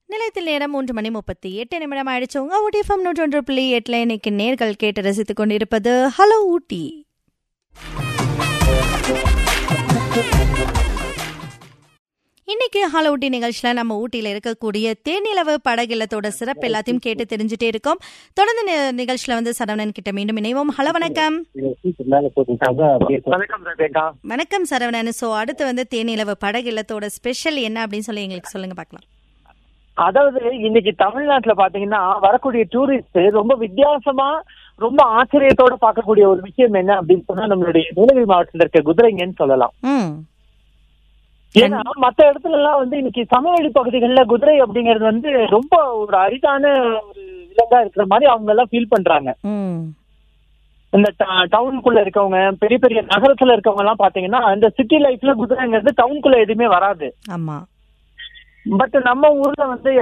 நிலையத்தில் நேரம் மூன்று மணி முப்பத்தி எட்டு நிமிடம் ஆயிடுச்சு உங்க ஊட்டி எஃப்எம் நூற்றொன்று புள்ளி எட்டுல இன்னைக்கு நேர்கள் கேட்டு ரசித்துக் கொண்டிருப்பது ஹலோ ஊட்டி இன்னைக்கு ஹலோ ஊட்டி நிகழ்ச்சியில நம்ம ஊட்டியில இருக்கக்கூடிய தேனிலவு படகில்லத்தோட சிறப்பு எல்லாத்தையும் கேட்டு தெரிஞ்சுட்டே இருக்கோம் தொடர்ந்து நி- நிகழ்ச்சியில வந்து சரவணன் கிட்ட மீண்டும் இணைவோம் ஹலோ வணக்கம் வணக்கம் ரேகா வணக்கம் சரவணன் சோ அடுத்து வந்து தேனிலவு படகில்லத்தோட ஸ்பெஷல் என்ன அப்படின்னு சொல்லி எங்களுக்கு சொல்லுங்க பார்க்கலாம் அதாவது இன்னைக்கு தமிழ்நாட்டுல பாத்தீங்கன்னா வரக்கூடிய டூரிஸ்ட் ரொம்ப வித்தியாசமா ரொம்ப ஆச்சரியத்தோட பார்க்கக்கூடிய ஒரு விஷயம் என்ன அப்படின்னு சொன்னா நம்மளுடைய நீலகிரி மாவட்டத்துல இருக்க குதிரைங்கன்னு சொல்லலாம் ம் ஏன்னா மத்த இடத்துல எல்லாம் வந்து இன்னைக்கு சமவெளி பகுதிகள்ல குதிரை அப்படிங்கிறது வந்து ரொம்ப ஒரு அரிதான ஒரு விலங்கா இருக்கிற மாதிரி அவங்க எல்லாம் ஃபீல் பண்றாங்க ம் இந்த டவுனுக்குள்ள இருக்கவங்க பெரிய பெரிய நகரத்துல இருக்கவங்க எல்லாம் பாத்தீங்கன்னா இந்த சிட்டி லைஃப்ல குதிரைங்கிறது டவுனுக்குள்ள எதுவுமே வராது ஆமா பட் நம்ம ஊர்ல வந்து